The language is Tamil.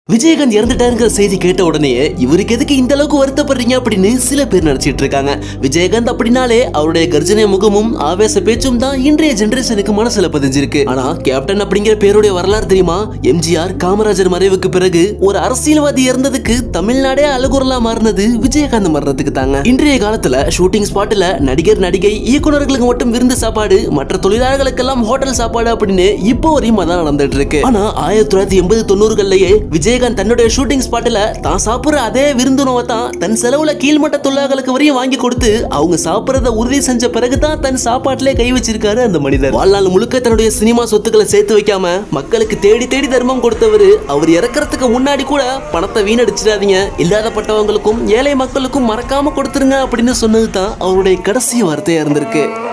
விஜயகாந்த் இறந்துட்டாருங்கிற செய்தி கேட்ட உடனே இவருக்கு எதுக்கு இந்த அளவுக்கு வருத்தப்படுறீங்க அப்படின்னு சில பேர் நினைச்சிட்டு இருக்காங்க விஜயகாந்த் அப்படின்னாலே அவருடைய கர்ஜனை முகமும் ஆவேச பேச்சும் தான் இன்றைய ஜெனரேஷனுக்கு மனசுல பதிஞ்சிருக்கு ஆனா கேப்டன் அப்படிங்கிற பேருடைய வரலாறு தெரியுமா எம்ஜிஆர் காமராஜர் மறைவுக்கு பிறகு ஒரு அரசியல்வாதி இறந்ததுக்கு தமிழ்நாடே அழகுரலா மாறினது விஜயகாந்த் மரணத்துக்கு தாங்க இன்றைய காலத்துல ஷூட்டிங் ஸ்பாட்ல நடிகர் நடிகை இயக்குனர்களுக்கு மட்டும் விருந்து சாப்பாடு மற்ற தொழிலாளர்களுக்கெல்லாம் ஹோட்டல் சாப்பாடு அப்படின்னு இப்போ வரையும் அதான் நடந்துட்டு இருக்கு ஆனா ஆயிரத்தி தொள்ளாயிரத்தி எண்பது தொண்ணூறுகள்லயே விஜயகாந்த் தன்னுடைய ஷூட்டிங் ஸ்பாட்ல தான் சாப்பிடுற அதே விருந்துணவை தான் தன் செலவுல கீழ்மட்ட தொழிலாளர்களுக்கு வரையும் வாங்கி கொடுத்து அவங்க சாப்பிடுறத உறுதி செஞ்ச பிறகுதான் தன் சாப்பாட்டிலே கை வச்சிருக்காரு அந்த மனிதர் வாழ்நாள் முழுக்க தன்னுடைய சினிமா சொத்துக்களை சேர்த்து வைக்காம மக்களுக்கு தேடி தேடி தர்மம் கொடுத்தவர் அவர் இறக்கறதுக்கு முன்னாடி கூட பணத்தை வீணடிச்சிடாதீங்க இல்லாதப்பட்டவங்களுக்கும் ஏழை மக்களுக்கும் மறக்காம கொடுத்துருங்க அப்படின்னு சொன்னது தான் அவருடைய கடைசி வார்த்தையா இருந்திருக்கு